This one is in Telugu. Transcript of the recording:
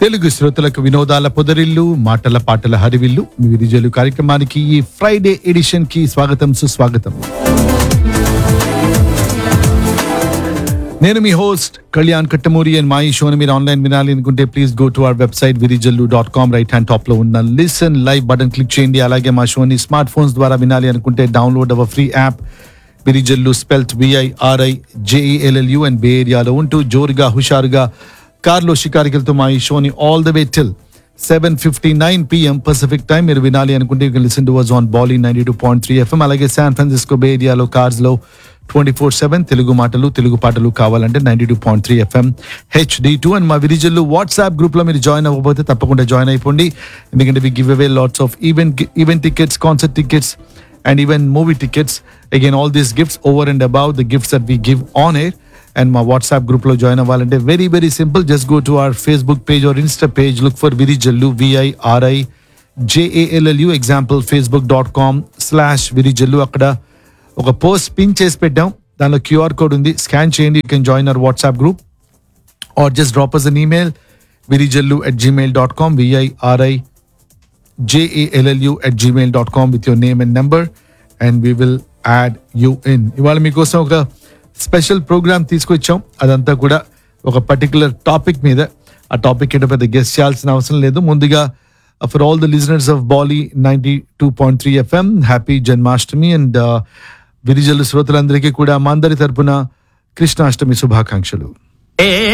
తెలుగు శ్రోతలకు వినోదాల పొదరిల్లు మాటల పాటల హరివిల్లు మీ విరిజలు కార్యక్రమానికి ఈ ఫ్రైడే ఎడిషన్ కి స్వాగతం సుస్వాగతం నేను మీ హోస్ట్ కళ్యాణ్ కట్టమూరి అండ్ మా ఈ షోని మీరు ఆన్లైన్ వినాలి అనుకుంటే please go to our website Virijallu dot com right hand top లో ఉన్న లిసన్ లైవ్ బటన్ క్లిక్ చేయండి అలాగే మా షోని స్మార్ట్ ఫోన్స్ ద్వారా వినాలి అనుకుంటే download our free app Virijallu spelt V I R I J E L L U and bay ఏరియాలో ఉంటూ జోరుగా హుషారుగా కార్లో షికారికలతో మా ఈ షోని all the way till seven fifty nine PM Pacific time మీరు వినాలి అనుకుంటే you can listen to was on Bolly ninety two point three FM అలాగే శాన్ ఫ్రాన్సిస్కో బే ఏరియాలో కార్స్ లో ట్వంటీ ఫోర్ సెవెన్ తెలుగు మాటలు తెలుగు పాటలు కావాలంటే ninety two point three FM HD two and మా విరిజల్లు వాట్సాప్ గ్రూప్ లో మీరు జాయిన్ అవ్వకపోతే తప్పకుండా జాయిన్ అయిపోండి ఎందుకంటే we give away lots of event event tickets concert tickets and even movie tickets. Again, all these gifts over and above the gifts that we give on air. And my WhatsApp group lo join అవ్వాలంటే very very simple. Just go to our Facebook page or Insta page. Look for Virijallu V I R I J A L L U. Example facebook.com slash Virijallu. అక్కడ ఒక పోస్ట్ పిన్ చేసి పెట్టాం దానిలో క్యూఆర్ కోడ్ ఉంది స్కాన్ చేయండి you can join our WhatsApp group or just drop us an email Virijallu at Gmail dot com V I R I J A L L U at Gmail dot com with your name and number and we will add you in ఇవాళ మీకోసం ఒక స్పెషల్ ప్రోగ్రామ్ తీసుకొచ్చాం అదంతా కూడా ఒక పర్టికులర్ టాపిక్ మీద ఆ టాపిక్ ఏంటో పెద్ద గెస్ట్ చేయాల్సిన అవసరం లేదు ముందుగా for all the listeners of Bolly ninety two point three FM happy Janmashtami and Virijallu శ్రోతలందరికీ కూడా మా అందరి తరపున కృష్ణాష్టమి శుభాకాంక్షలు